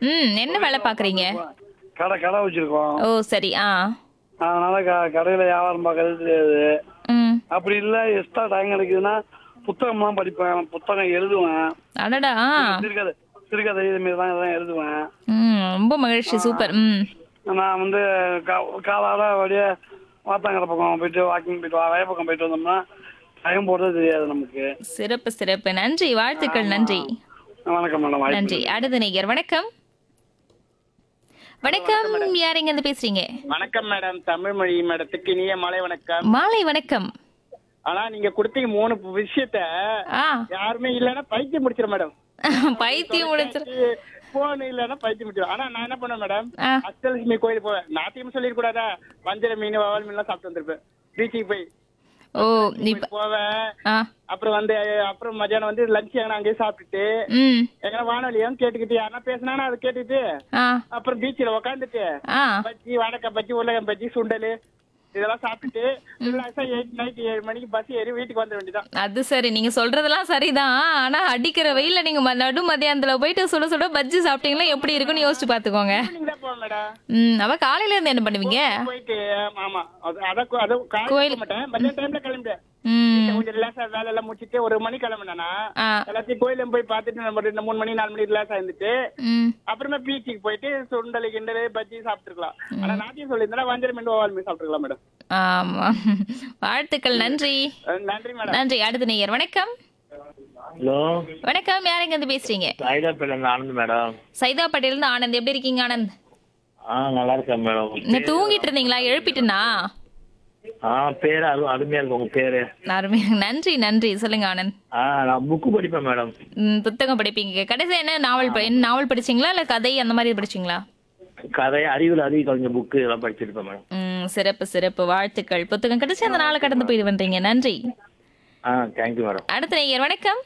ம் என்ன வேலை பாக்குறீங்க கடை கடை வச்சிருக்கோம் ஓ சரி ஆ அதனால க- கடையில வியாபாரம் பார்க்கறது தெரியாது ம் அப்படி இல்ல எக்ஸ்ட்ரா டைம் கிடைக்குதுன்னா புத்தகம்லாம் படிப்பேன் புத்தகம் எழுதுவேன் அடடா ஆ சிறுகதை சிறுகதை இது மாதிரி தான் இதெல்லாம் எழுதுவேன் ம் ரொம்ப மகிழ்ச்சி சூப்பர் ம் நான் வந்து கா- காலால அப்படியே வாத்தாங்கரை பக்கம் போயிட்டு வாக்கிங் போயிட்டு வா வய பக்கம் போயிட்டு வந்தோம்னா டைம் போடுறது தெரியாது நமக்கு சிறப்பு சிறப்பு நன்றி வாழ்த்துக்கள் நன்றி வணக்கம் மேடம் வாய்ப்பு நன்றி அடுத்த நேயர் வணக்கம் வணக்கம் யார் எங்க இருந்து பேசுறீங்க வணக்கம் மேடம் தமிழ் மொழி மேடத்துக்கு இனிய மாலை வணக்கம் மாலை வணக்கம் ஆனா நீங்க கொடுத்தீங்க மூணு விஷயத்த ஆ யாருமே இல்லன்னா பைத்தியம் முடிச்சிடும் மேடம் பைத்தியம் முடிச்சிரு போன் இல்லன்னா பைத்தியம் முடிச்சிடும் ஆனா நான் என்ன பண்ணுவேன் மேடம் ஆ. அஷ்டலட்சுமி கோயில் போவேன் நாத்தியம் சொல்லிட கூடாதா வஞ்சர மீன் வவால் மீன் எல்லாம் சாப்பிட்டு வந்திருப்பேன் பீச்சுக்கு போய் ஓ இப்ப போவேன் ஆ அப்புறம் வந்து அப்புறம் மத்தியானம் வந்து லஞ்ச் எங்கன்னா அங்கேயே சாப்பிட்டுட்டு ம் எங்கன்னா வானொலியான்னு கேட்டுக்கிட்டு யாருன்னா பேசினானா அதை கேட்டுட்டு ஆ அப்புறம் பீச்சில் உக்காந்துட்டு ஆ பஜ்ஜி வாழைக்காய் பஜ்ஜி உருளைக்காய் பஜ்ஜி சுண்டல் இதெல்லாம் சாப்பிட்டுட்டு ரிலாக்ஸா எயிட் நைட் ஏழு மணிக்கு பஸ் ஏறி வீட்டுக்கு வந்துட வேண்டியதான் அது சரி நீங்க சொல்றதெல்லாம் சரிதான் ஆனா அடிக்கிற வெயில்ல நீங்க ம- நடு மதியானத்துல போயிட்டு சுட சுட பஜ்ஜி சாப்பிட்டீங்களா எப்படி இருக்குன்னு யோசிச்சு பாத்துக்கோங்க நீங்க தான் போவேன் மேடம் ம் அவ காலையில இருந்து என்ன பண்ணுவீங்க போயிட்டு ஆமா அது அத அது காலையில கோயில். போக மாட்டேன் மதியம் டைம்ல கிளம்பிட்டேன் ம் கொஞ்சம் ரிலாக்ஸா வேலை எல்லாம் முடிச்சிட்டு ஒரு மணி கிளம்பினா ஆ எல்லாத்தையும் கோயிலும் போய் பார்த்துட்டு நம்ம ரெண்டு மூணு மணி நாலு மணி ரிலாக்ஸ் இருந்துட்டு ம் அப்புறமா பீச்சுக்கு போயிட்டு சுண்டல் கிண்டல் பஜ்ஜி சாப்பிட்டுருக்கலாம் ஆனா நாட்டியம் சொல்லியிருந்தா வஞ்சர மீன் வால் மீன் சாப்பிட்டுருக்கலாம் மேடம் ஆமா வாழ்த்துக்கள் நன்றி நன்றி மேடம் நன்றி அடுத்த நேயர் வணக்கம் ஹலோ வணக்கம் யார் எங்க இருந்து பேசுறீங்க சைதாப்பேட்டில் ஆனந்த் மேடம் சைதாப்பேட்டையில இருந்து ஆனந்த் எப்படி இருக்கீங்க ஆனந்த் ஆ நல்லா இருக்கேன் மேடம் இந்த தூங்கிட்டு இருந்தீங்களா எழுப்பிட்டுனா ஆ பேர் அரு அருமையா இருக்கு உங்க பேரு அருமை நன்றி நன்றி சொல்லுங்க ஆனந்த் ஆ நான் புக்கு படிப்பேன் மேடம் ம், புத்தகம் படிப்பீங்க கடைசி என்ன நாவல் ப- என்ன நாவல் படிச்சீங்களா இல்ல கதை அந்த மாதிரி படிச்சீங்களா கதை அறிவில் அறிவு கலைஞர் புக்கு இதெல்லாம் படிச்சிருப்பேன் மேடம் ம் சிறப்பு சிறப்பு வாழ்த்துக்கள் புத்தகம் கிடைச்சு அந்த நாளை கடந்து போயிட்டு வந்தீங்க நன்றி ஆ தேங்க்யூ மேடம் அடுத்த நேயர் வணக்கம்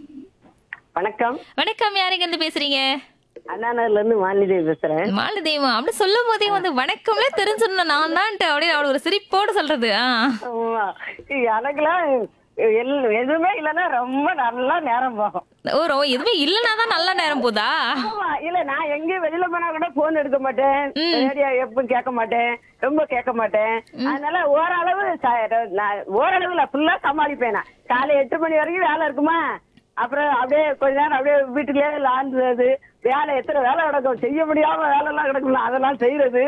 வணக்கம் வணக்கம் யாருங்க இருந்து பேசுறீங்க அண்ணாநகர்ல இருந்து மாலிதேவி பேசுறேன் மாலதேவம் அப்படி சொல்லும் போதே வந்து வணக்கம்ல தெரிஞ்சிடணும் நான் தான்ட்டு அப்படியே அவளை ஒரு சிரிப்போடு சொல்றது ஆ ஆமா. எனக்கெல்லாம் எல்- எதுவுமே இல்லைன்னா ரொம்ப நல்லா நேரம் போகும் ஓ ரோ எதுவுமே இல்லைனா தான் நல்ல நேரம் போதா ஆமா இல்ல நான் எங்கேயும் வெளியில போனா கூட போன் எடுக்க மாட்டேன் ரேடியோ எப்பவும் கேட்க மாட்டேன் ரொம்ப கேட்க மாட்டேன் அதனால ஓரளவு ச- நான் ஓரளவுல ஃபுல்லா சமாளிப்பேன் நான் காலை எட்டு மணி வரைக்கும் வேலை இருக்குமா அப்புறம் அப்படியே கொஞ்ச நேரம் அப்படியே வீட்டுக்குள்ளே லாண்டுறது வேலை எத்தனை வேலை கிடக்கும் செய்ய முடியாம வேலை எல்லாம் கிடக்கும்ல அதெல்லாம் செய்யறது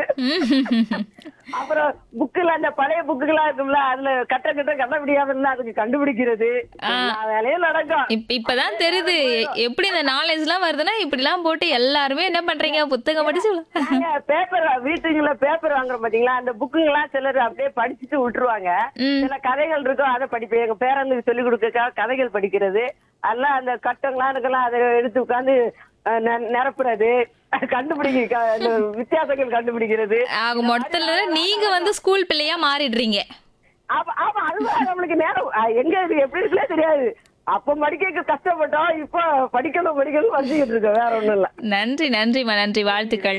அப்புறம் புக்குல அந்த பழைய புக்குகளா இருக்கும்ல அதுல கட்ட கட்ட கட்ட முடியாம இருந்தா அதுக்கு கண்டுபிடிக்கிறது எல்லா வேலையும் நடக்கும் இப்ப இப்பதான் தெரியுது எ- எப்படி இந்த நாலேஜ் எல்லாம் வருதுன்னா இப்படி எல்லாம் போட்டு எல்லாருமே என்ன பண்றீங்க புத்தகம் படிச்சு பேப்பர் வீட்டுங்கள பேப்பர் வாங்குறோம் பாத்தீங்களா அந்த புக்குங்கெல்லாம் சிலர் அப்படியே படிச்சுட்டு விட்டுருவாங்க ம். சில கதைகள் இருக்கும் அதை படிப்பேன் எங்க பேரனுக்கு சொல்லி கொடுக்க கதைகள் படிக்கிறது அதெல்லாம் அந்த கட்டங்களாம் இருக்கலாம் அதை எடுத்து உட்காந்து நிரப்புறது கண்டுபிடிக்க அந்த வித்தியாசங்கள் கண்டுபிடிக்கிறது ஆக மொத்தத்துல நீங்க வந்து ஸ்கூல் பிள்ளையா மாறிடுறீங்க ஆமா ஆமா அதுதான் நம்மளுக்கு நேரம் அஹ் எங்க இது எப்படி இருக்குன்னே தெரியாது அப்ப படிக்க கஷ்டப்பட்டோம் இப்ப படிக்கணும் படிக்கணும் படிச்சுக்கிட்டு இருக்கோம் வேற ஒண்ணும் இல்ல நன்றி நன்றிம்மா நன்றி வாழ்த்துக்கள்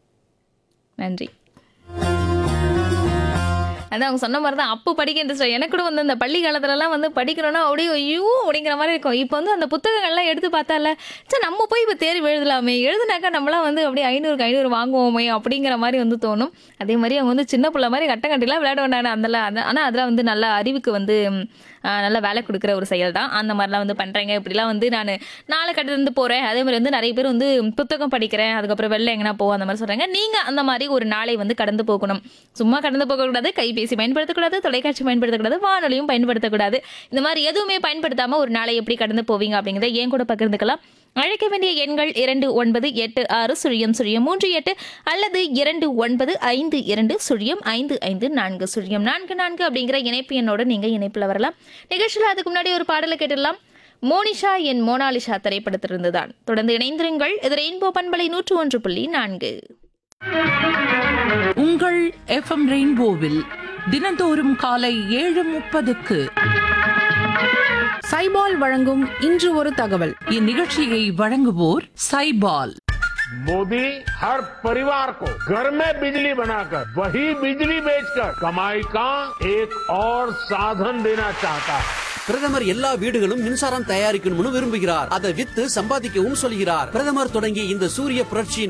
நன்றி அதான் அவங்க சொன்ன மாதிரி தான் அப்போ படிக்க இன்ட்ரெஸ்ட் எனக்கு கூட வந்து அந்த பள்ளி காலத்துலலாம் வந்து படிக்கணும்னா அப்படியே ஐயோ அப்படிங்கிற மாதிரி இருக்கும் இப்போ வந்து அந்த புத்தகங்கள்லாம் எடுத்து பார்த்தால சரி நம்ம போய் இப்போ தேர்வு எழுதலாமே எழுதுனாக்கா நம்மளாம் வந்து அப்படியே ஐநூறுக்கு ஐநூறு வாங்குவோமே அப்படிங்கிற மாதிரி வந்து தோணும் அதே மாதிரி அவங்க வந்து சின்ன பிள்ளை மாதிரி கட்டங்கட்டிலாம் விளையாட வேண்டாம் அதெல்லாம் அது ஆனால் அதெல்லாம் வந்து நல்ல அறிவுக்கு வந்து ம், ஆஹ், நல்ல வேலை கொடுக்குற ஒரு செயல் தான் அந்த மாதிரிலாம் வந்து பண்ணுறேங்க இப்படிலாம் வந்து நான் நாளை கட்டிலிருந்து போகிறேன் அதே மாதிரி வந்து நிறைய பேர் வந்து புத்தகம் படிக்கிறேன் அதுக்கப்புறம் வெளில எங்கன்னா போவோம் அந்த மாதிரி சொல்கிறாங்க நீங்கள் அந்த மாதிரி ஒரு நாளை வந்து கடந்து போகணும் சும்மா கடந்து போகக்கூடாது கைபேசி பயன்படுத்தக்கூடாது தொலைக்காட்சி பயன்படுத்தக்கூடாது வானொலியும் பயன்படுத்தக்கூடாது இந்த மாதிரி எதுவுமே பயன்படுத்தாமல் ஒரு நாளை எப்படி கடந்து போவீங்க அப்படிங்கிறத ஏன் கூட பகிர்ந்துக்கலாம் அழைக்க வேண்டிய எண்கள் இரண்டு ஒன்பது எட்டு ஆறு சுழியம் சுழியம் மூன்று எட்டு அல்லது இரண்டு ஒன்பது ஐந்து இரண்டு சுழியம் ஐந்து ஐந்து நான்கு சுழியம் நான்கு நான்கு அப்படிங்கிற இணைப்பு எண்ணோட நீங்க இணைப்புல வரலாம் நிகழ்ச்சியில் அதுக்கு முன்னாடி ஒரு பாடலை கேட்டுடலாம் மோனிஷா என் மோனாலிஷா திரைப்படத்திலிருந்து தான் தொடர்ந்து இணைந்திருங்கள் இது ரெயின்போ பண்பலை நூற்று ஒன்று புள்ளி நான்கு உங்கள் எஃப்எம் ரெயின்போவில் தினந்தோறும் காலை ஏழு முப்பதுக்கு சைபால் வழங்கும் இன்று ஒரு தகவல் இந்நிகழ்ச்சியை வழங்குவோர் சைபால் मोदी हर परिवार को घर में बिजली बनाकर वही बिजली बेचकर कमाई का एक और साधन देना चाहता है பிரதமர் எல்லா வீடுகளும் மின்சாரம் தயாரிக்கணும்னு விரும்புகிறார் அதை வித்து சம்பாதிக்கவும் சொல்கிறார் பிரதமர் தொடங்கிய இந்த சூரிய புரட்சியின்